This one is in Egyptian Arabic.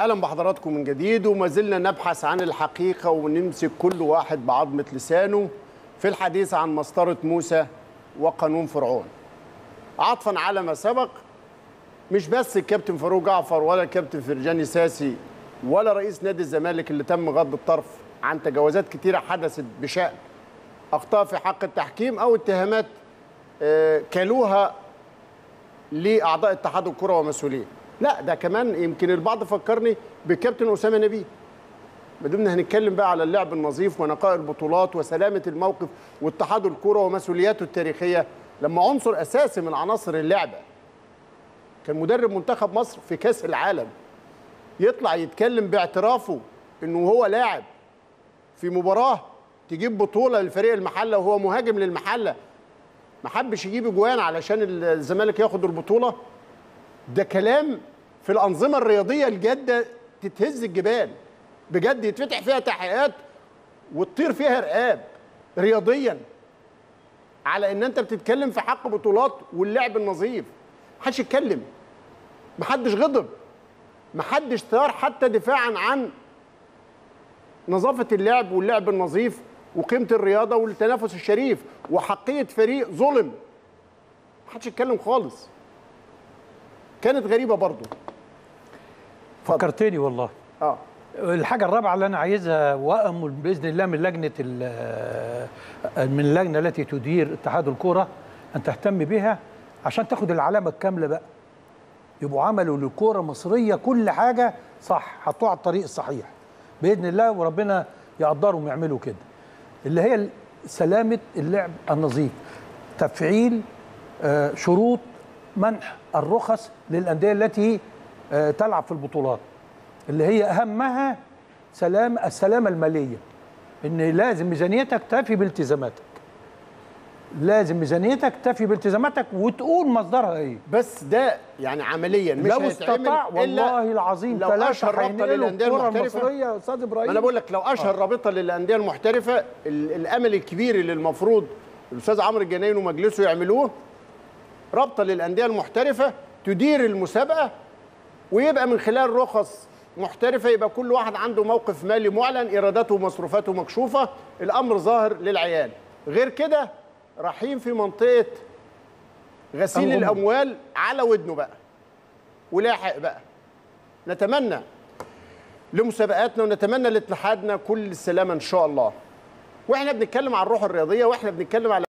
اهلا بحضراتكم من جديد وما زلنا نبحث عن الحقيقه ونمسك كل واحد بعظمه لسانه في الحديث عن مسطره موسى وقانون فرعون. عطفا على ما سبق مش بس الكابتن فاروق جعفر ولا الكابتن فرجاني ساسي ولا رئيس نادي الزمالك اللي تم غض الطرف عن تجاوزات كتيره حدثت بشان اخطاء في حق التحكيم او اتهامات آه، كالوها لاعضاء اتحاد الكره ومسؤوليه لا ده كمان يمكن البعض فكرني بكابتن اسامه نبيه ما دمنا هنتكلم بقى على اللعب النظيف ونقاء البطولات وسلامه الموقف واتحاد الكره ومسؤولياته التاريخيه لما عنصر اساسي من عناصر اللعبه كان مدرب منتخب مصر في كاس العالم يطلع يتكلم باعترافه انه هو لاعب في مباراه تجيب بطوله للفريق المحله وهو مهاجم للمحله ما حبش يجيب اجوان علشان الزمالك ياخد البطوله ده كلام في الانظمه الرياضيه الجاده تتهز الجبال بجد يتفتح فيها تحقيقات وتطير فيها رقاب رياضيا على ان انت بتتكلم في حق بطولات واللعب النظيف محدش يتكلم محدش غضب محدش ثار حتى دفاعا عن نظافه اللعب واللعب النظيف وقيمه الرياضه والتنافس الشريف وحقيه فريق ظلم محدش يتكلم خالص كانت غريبه برضو اتفضل. فكرتني والله اه الحاجة الرابعة اللي أنا عايزها وأأمل بإذن الله من لجنة ال- من اللجنة التي تدير اتحاد الكرة أن تهتم بها عشان تاخد العلامة الكاملة بقى يبقوا عملوا للكرة المصرية كل حاجة صح حطوها على الطريق الصحيح بإذن الله وربنا يقدرهم يعملوا كده اللي هي سلامة اللعب النظيف تفعيل آه، شروط منح الرخص للأندية التي آه، تلعب في البطولات اللي هي اهمها سلام السلامه الماليه ان لازم ميزانيتك تفي بالتزاماتك لازم ميزانيتك تفي بالتزاماتك وتقول مصدرها ايه بس ده يعني عمليا مش لو هيتعمل استطاع إلا والله العظيم لو ثلاثه اشهر رابطه هينقلوا للانديه الكره المحترفه المصريه يا استاذ ابراهيم ما انا بقول لك لو اشهر رابطه للانديه المحترفه ال- الامل الكبير اللي المفروض الاستاذ عمرو الجناين ومجلسه يعملوه رابطه للانديه المحترفه تدير المسابقه ويبقى من خلال رخص محترفه يبقى كل واحد عنده موقف مالي معلن ايراداته ومصروفاته مكشوفه الامر ظاهر للعيان غير كده رايحين في منطقه غسيل الغموض. الاموال على ودنه بقى ولاحق بقى نتمنى لمسابقاتنا ونتمنى لاتحادنا كل السلامه ان شاء الله واحنا بنتكلم عن الروح الرياضيه واحنا بنتكلم على